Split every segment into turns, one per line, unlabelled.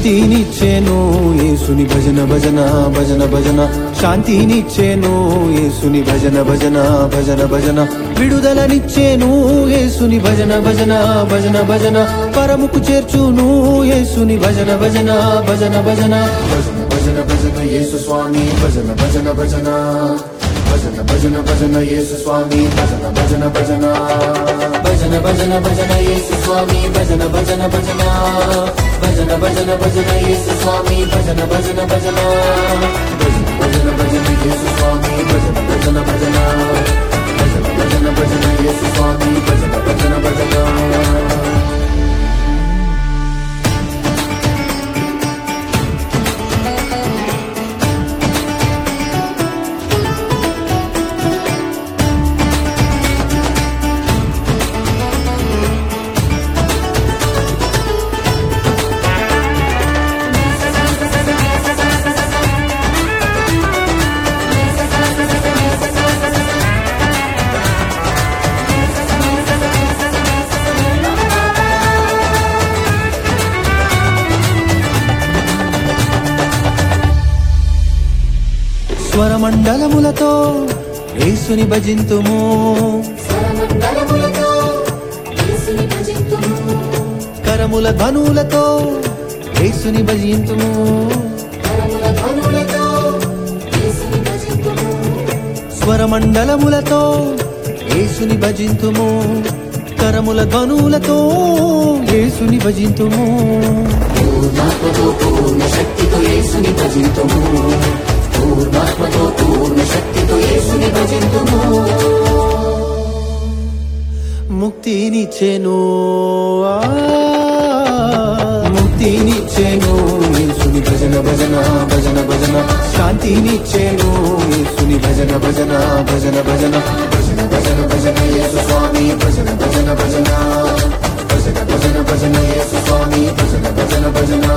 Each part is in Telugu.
ముక్తినిచ్చేను యేసుని భజన భజన భజన భజన శాంతినిచ్చేను యేసుని భజన భజన భజన భజన విడుదలనిచ్చేను యేసుని భజన భజన భజన భజన పరముకు చేర్చును యేసుని భజన భజన భజన భజన భజన భజన భజన యేసు స్వామి భజన భజన భజన భజన భజన భజన యేసు స్వామి భజన భజన భజన భజన భజన భజన యేసు స్వామి భజన భజన భజన భజన భజన భజన యేసు స్వామి భజన భజన భజన భజన భజన భజన యేసు స్వామి భజన భజన భజన భజన భజన భజన యేసు స్వామి భజన భజన భజన స్వరమండలములతో యేసుని భజింతుము
స్వరమండలములతో యేసుని భజింతుము.
కరముల ధనులతో యేసుని భజింతుము
కరముల ధ్వనులతో యేసుని భజింతుము.
స్వరమండలములతో యేసుని భజింతుము కరముల ధనులతో యేసుని భజింతుము
పూర్ణాత్మతో పూర్ణ శక్తితో యేసుని భజింతుము పూర్ణాత్మతో పూర్ణ శక్తితో యేసుని భజింతుము
ముక్తినిచ్చేను ఆ, ముక్తినిచ్చేను యేసుని భజన భజన భజన భజన శాంతినిచ్చేను యేసుని భజన భజన భజన భజన భజన భజన భజన యేసు స్వామి భజన భజన భజన భజన భజన భజన యేసు స్వామి భజన భజన భజన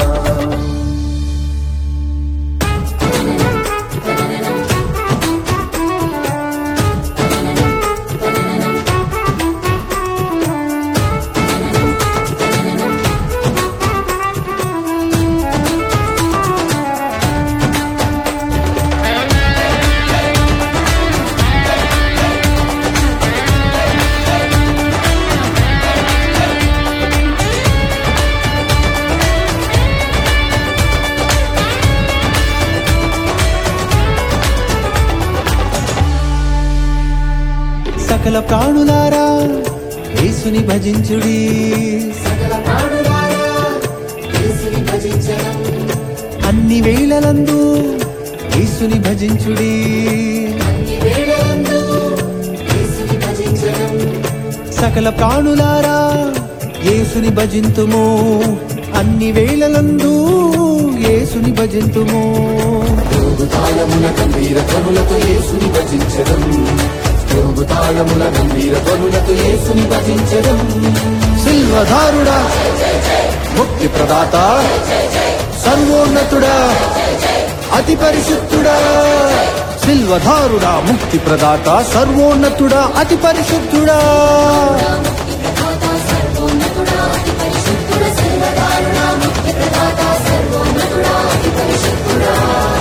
సకల ప్రాణులారా యేసుని భజించుడి
సకల ప్రాణులారా యేసుని భజించడం
అన్ని వేళలందు యేసుని భజించుడి
అన్ని వేళలందు యేసుని భజించడం
సకల ప్రాణులారా యేసుని భజింతుము అన్ని వేళలందు యేసుని భజింతుము
యోగు తాళముల గంభీర ధ్వనులతో యేసుని భజించడం యోగు తాళముల గంభీర ధ్వనులతో యేసుని భజించడం
సిల్వధారుడా ముక్తి ప్రదాత సర్వోన్నతుడా అతి పరిశుద్ధుడా సిల్వధారుడా ముక్తి ప్రదాత సర్వోన్నతుడా అతి పరిశుద్ధుడా
ప్రదాత సర్వోన్నతుడా అతి పరిశుద్ధుడ సర్వదారుణ ముక్తి ప్రదాత సర్వోన్నతుడా అతి పరిశుద్ధుడా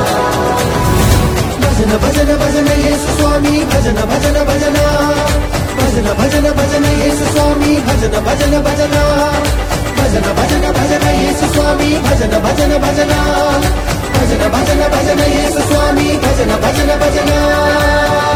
భజన భజన భజన యేసు స్వామి భజన భజన భజన భజన భజన భజన యేసు స్వామి భజన భజన భజన భజన భజన భజన యేసు స్వామి భజన భజన భజన భజన భజన భజన యేసు స్వామి భజన భజన భజన